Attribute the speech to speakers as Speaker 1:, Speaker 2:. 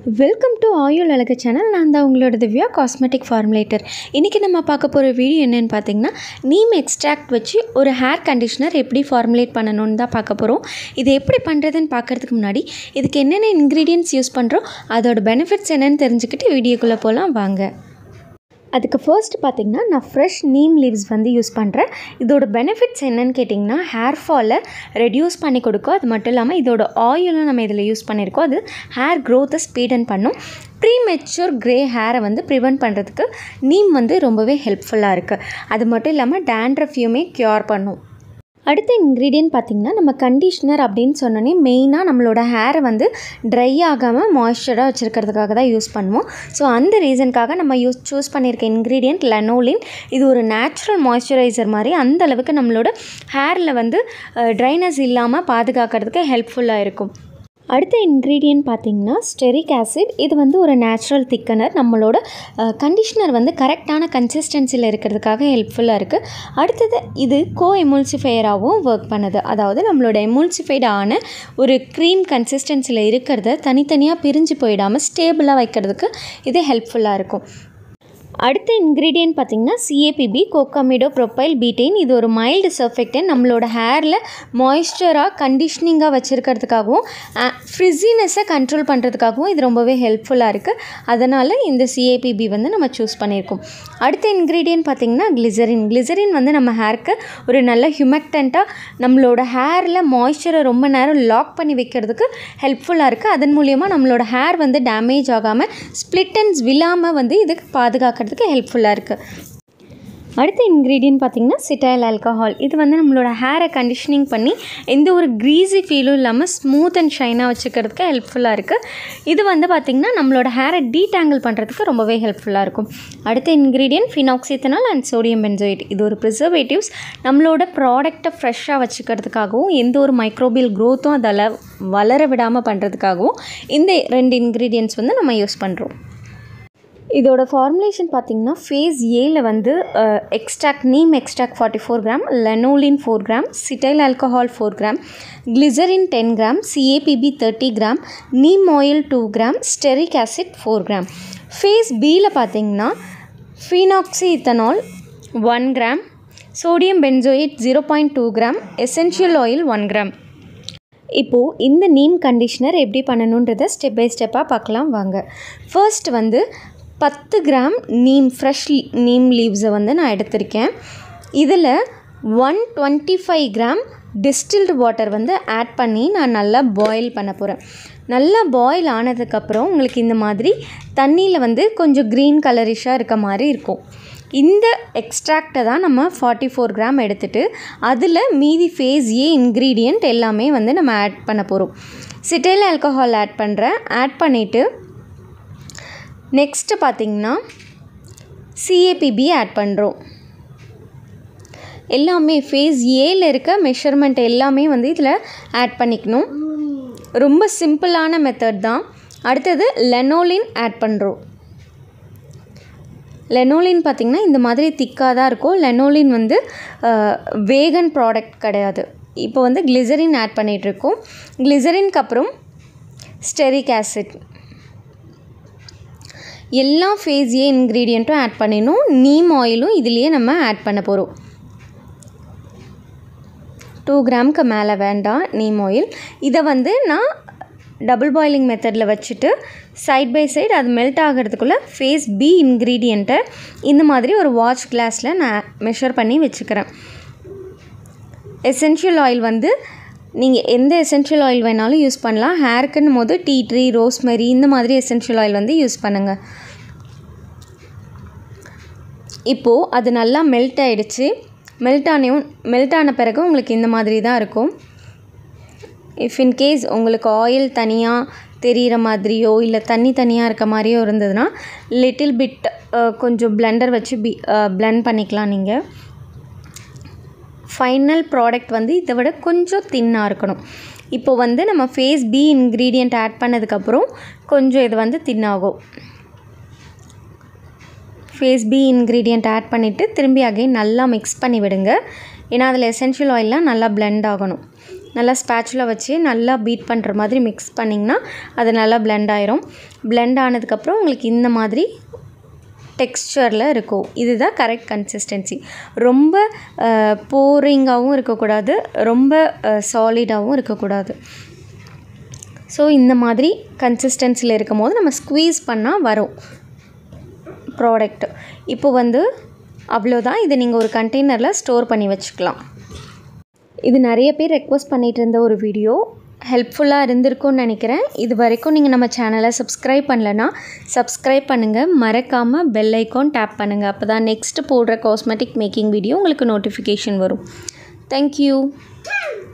Speaker 1: welcome to ஆயுள் அழகு channel நான் தான் உங்களோட திவ்யா காஸ்மெட்டிக் ஃபார்முலேட்டர் இன்றைக்கி நம்ம பார்க்க போகிற வீடியோ என்னென்னு பார்த்தீங்கன்னா நீம் எக்ஸ்ட்ராக்ட் வச்சு ஒரு ஹேர் கண்டிஷ்னர் எப்படி ஃபார்முலேட் பண்ணணும்னு தான் பார்க்க போகிறோம் இது எப்படி பண்ணுறதுன்னு பார்க்குறதுக்கு முன்னாடி இதுக்கு என்னென்ன இன்க்ரீடியன்ட்ஸ் யூஸ் பண்ணுறோம் அதோட பெனிஃபிட்ஸ் என்னென்னு தெரிஞ்சுக்கிட்டு வீடியோக்குள்ளே போகலாம் வாங்க அதுக்கு ஃபர்ஸ்ட் பார்த்திங்கன்னா நான் ஃப்ரெஷ் நீம் லீவ்ஸ் வந்து யூஸ் பண்ணுறேன் இதோட பெனிஃபிட்ஸ் என்னன்னு கேட்டிங்கன்னா ஹேர் ஃபாலை ரெடியூஸ் பண்ணி கொடுக்கும் அது மட்டும் இல்லாமல் இதோட ஆயிலும் நம்ம இதில் யூஸ் பண்ணியிருக்கோம் அது ஹேர் க்ரோத்தை ஸ்பீடன் பண்ணும் ப்ரீ மெச்சூர் க்ரே ஹேரை வந்து ப்ரிவெண்ட் பண்ணுறதுக்கு நீம் வந்து ரொம்பவே ஹெல்ப்ஃபுல்லாக இருக்குது அது மட்டும் இல்லாமல் டேண்ட்ரஃபையுமே க்யூர் பண்ணும் அடுத்த இன்க்ரீடியன்ட் பார்த்திங்கன்னா நம்ம கண்டிஷ்னர் அப்படின்னு சொன்னோன்னே மெயினாக நம்மளோட ஹேரை வந்து ட்ரை ஆகாமல் மாய்ஸ்சராக வச்சுருக்கிறதுக்காக தான் யூஸ் பண்ணுவோம் ஸோ அந்த ரீசனுக்காக நம்ம யூஸ் சூஸ் பண்ணியிருக்க இன்க்ரீடியன்ட் லெனோலின் இது ஒரு நேச்சுரல் மாய்ஸ்சரைசர் மாதிரி அந்த அளவுக்கு நம்மளோட ஹேரில் வந்து ட்ரைனஸ் இல்லாமல் பாதுகாக்கிறதுக்கு ஹெல்ப்ஃபுல்லாக இருக்கும் அடுத்த இன்க்ரீடியன்ட் பார்த்திங்கன்னா ஸ்டெரிக் ஆசிட் இது வந்து ஒரு நேச்சுரல் திக்கனர் நம்மளோட கண்டிஷ்னர் வந்து கரெக்டான கன்சிஸ்டன்சியில் இருக்கிறதுக்காக ஹெல்ப்ஃபுல்லாக இருக்குது அடுத்தது இது கோ எமுல்சிஃபையராகவும் ஒர்க் பண்ணுது அதாவது நம்மளோட எமுல்சிஃபைடு ஆன ஒரு க்ரீம் கன்சிஸ்டன்சியில் இருக்கிறத தனித்தனியாக பிரிஞ்சு போயிடாமல் ஸ்டேபிளாக வைக்கிறதுக்கு இது ஹெல்ப்ஃபுல்லாக இருக்கும் அடுத்த இன்க்ரீடியன்ட் பார்த்திங்கன்னா சிஏபிபி கோகாமிடோ ப்ரொப்பைல் பீட்டைன் இது ஒரு மைல்டு சர்ஃபெக்டன் நம்மளோட ஹேரில் மாய்ஸ்சராக கண்டிஷ்னிங்காக வச்சுருக்கிறதுக்காகவும் ஃப்ரிஸினஸை கண்ட்ரோல் பண்ணுறதுக்காகவும் இது ரொம்பவே ஹெல்ப்ஃபுல்லாக இருக்குது அதனால் இந்த சிஏபிபி வந்து நம்ம சூஸ் பண்ணியிருக்கோம் அடுத்த இன்க்ரீடியன்ட் பார்த்திங்கன்னா கிளிசரின் கிளிசரின் வந்து நம்ம ஹேருக்கு ஒரு நல்ல ஹியூமக்டண்ட்டாக நம்மளோட ஹேரில் மாய்ஸ்சரை ரொம்ப நேரம் லாக் பண்ணி வைக்கிறதுக்கு ஹெல்ப்ஃபுல்லாக இருக்குது அதன் மூலியமாக நம்மளோட ஹேர் வந்து டேமேஜ் ஆகாமல் ஸ்ப்ளிட்டன்ஸ் விழாமல் வந்து இதுக்கு பாதுகாக்கிறதுக்கு ஹெல்ப்ஃபுல்லாக இருக்குது அடுத்த இன்க்ரீடியன்ட் பார்த்திங்கன்னா சிட்டைல் ஆல்கஹால் இது வந்து நம்மளோட ஹேரை கண்டிஷனிங் பண்ணி எந்த ஒரு க்ரீஸி ஃபீலும் இல்லாமல் ஸ்மூத் அண்ட் ஷைனாக வச்சுக்கிறதுக்கு ஹெல்ப்ஃபுல்லாக இருக்குது இது வந்து பார்த்திங்கன்னா நம்மளோட ஹேரை டீடாங்கிள் பண்ணுறதுக்கு ரொம்பவே ஹெல்ப்ஃபுல்லாக இருக்கும் அடுத்த ingredient phenoxyethanol and sodium benzoate இது ஒரு ப்ரிசர்வேட்டிவ்ஸ் நம்மளோட ப்ராடக்டை ஃப்ரெஷ்ஷாக வச்சுக்கிறதுக்காகவும் எந்த ஒரு மைக்ரோபியல் க்ரோத்தும் அதில் வளர விடாமல் பண்ணுறதுக்காகவும் இந்த ரெண்டு இன்க்ரீடியன்ட்ஸ் வந்து நம்ம யூஸ் பண்ணுறோம் இதோட ஃபார்முலேஷன் பார்த்திங்கன்னா ஃபேஸ் ஏல வந்து extract neem extract forty four gram lanolin four gram cetyl alcohol four gram glycerin ten gram CAPB thirty gram neem oil two gram stearic acid four gram phase பியில் பார்த்திங்கன்னா phenoxyethanol one gram sodium benzoate zero point two gram essential oil one gram இப்போது இந்த neem conditioner எப்படி பண்ணணுன்றதை step by ஸ்டெப்பாக பார்க்கலாம் வாங்க first வந்து பத்து கிராம் நீம் ஃப்ரெஷ் நீம் லீவ்ஸை வந்து நான் எடுத்திருக்கேன் இதில் one twenty five gram distilled water வந்து ஆட் பண்ணி நான் நல்லா பாயில் பண்ண போகிறேன் நல்லா பாயில் ஆனதுக்கப்புறம் உங்களுக்கு இந்த மாதிரி தண்ணியில் வந்து கொஞ்சம் க்ரீன் கலரிஷாக இருக்க மாதிரி இருக்கும் இந்த எக்ஸ்ட்ராக்டை தான் நம்ம ஃபார்ட்டி ஃபோர் கிராம் எடுத்துகிட்டு அதில் மீதி ஃபேஸ் ஏ இன்க்ரீடியண்ட் எல்லாமே வந்து நம்ம ஆட் பண்ண போகிறோம் சிட்டைல் ஆல்கஹால் ஆட் பண்ணுறேன் ஆட் பண்ணிவிட்டு நெக்ஸ்ட்டு பார்த்திங்கன்னா சிஏபிபி ஆட் பண்ணுறோம் எல்லாமே ஃபேஸ் ஏல இருக்க மெஷர்மெண்ட் எல்லாமே வந்து இதில் ஆட் பண்ணிக்கணும் ரொம்ப சிம்பிளான மெத்தட் தான் அடுத்தது லெனோலின் ஆட் பண்ணுறோம் லெனோலின் பார்த்திங்கன்னா இந்த மாதிரி திக்காக தான் இருக்கும் லெனோலின் வந்து வேகன் ப்ராடக்ட் கிடையாது இப்போ வந்து கிளிசரின் ஆட் பண்ணிகிட்ருக்கோம் கிளிசரின்க்கு அப்புறம் ஸ்டெரிக் ஆசிட் எல்லா ஃபேஸ் ஏ இன்க்ரீடியண்ட்டும் ஆட் பண்ணிடணும் நீம் ஆயிலும் இதுலேயே நம்ம ஆட் பண்ண போகிறோம் டூ கிராமுக்கு மேலே வேண்டாம் நீம் ஆயில் இதை வந்து நான் டபுள் பாயிலிங் மெத்தடில் வச்சுட்டு சைட் பை சைடு அது மெல்ட் ஆகிறதுக்குள்ளே ஃபேஸ் பி இன்க்ரீடியண்ட்டை இந்த மாதிரி ஒரு வாட்ச் கிளாஸில் நான் மெஷர் பண்ணி வச்சுக்கிறேன் எசென்ஷியல் ஆயில் வந்து நீங்கள் எந்த எசென்ஷியல் ஆயில் வேணாலும் யூஸ் பண்ணலாம் ஹேருக்குன்னு போது டீ ட்ரீ ரோஸ்மெரி இந்த மாதிரி எசென்ஷியல் ஆயில் வந்து யூஸ் பண்ணுங்கள் இப்போது அது நல்லா மெல்ட் ஆகிடுச்சு மெல்ட் ஆனையும் மெல்ட் ஆன பிறகு உங்களுக்கு இந்த மாதிரி தான் இருக்கும் இஃப் இன்கேஸ் உங்களுக்கு ஆயில் தனியாக தெரிகிற மாதிரியோ இல்லை தண்ணி தனியாக இருக்க மாதிரியோ இருந்ததுன்னா லிட்டில் பிட் கொஞ்சம் பிளெண்டர் வச்சு பி பிளெண்ட் பண்ணிக்கலாம் நீங்கள் ஃபைனல் ப்ராடக்ட் வந்து இதை விட கொஞ்சம் தின்னாக இருக்கணும் இப்போ வந்து நம்ம ஃபேஸ் பி இன்க்ரீடியண்ட் ஆட் பண்ணதுக்கப்புறம் கொஞ்சம் இது வந்து தின்னாகும் ஃபேஸ் பி இன்க்ரீடியண்ட் ஆட் பண்ணிவிட்டு திரும்பி அகைன் நல்லா மிக்ஸ் பண்ணி விடுங்க ஏன்னா அதில் எசென்ஷியல் ஆயிலெலாம் நல்லா பிளெண்ட் ஆகணும் நல்லா ஸ்பேச்சுலா வச்சு நல்லா பீட் பண்ணுற மாதிரி மிக்ஸ் பண்ணிங்கன்னா அது நல்லா blend ஆயிரும் blend ஆனதுக்கப்புறம் உங்களுக்கு இந்த மாதிரி டெக்ஸ்சரில் இருக்கும் இதுதான் கரெக்ட் கன்சிஸ்டன்சி ரொம்ப போரிங்காகவும் இருக்கக்கூடாது ரொம்ப சாலிடாகவும் இருக்கக்கூடாது ஸோ இந்த மாதிரி கன்சிஸ்டன்சியில் இருக்கும் போது நம்ம ஸ்க்வீஸ் பண்ணால் வரும் ப்ராடக்ட் இப்போ வந்து அவ்வளோதான் இதை நீங்கள் ஒரு கண்டெய்னரில் ஸ்டோர் பண்ணி வச்சுக்கலாம் இது நிறைய பேர் ரெக்வஸ்ட் பண்ணிகிட்டு இருந்த ஒரு வீடியோ ஹெல்ப்ஃபுல்லாக இருந்திருக்கும்னு நினைக்கிறேன் இது வரைக்கும் நீங்கள் நம்ம சேனலை சப்ஸ்கிரைப் பண்ணலன்னா சப்ஸ்கிரைப் பண்ணுங்கள் மறக்காமல் பெல் ஐக்கான் டேப் பண்ணுங்கள் அப்போ தான் நெக்ஸ்ட்டு போடுற காஸ்மெட்டிக் மேக்கிங் வீடியோ உங்களுக்கு நோட்டிஃபிகேஷன் வரும் தேங்க்யூ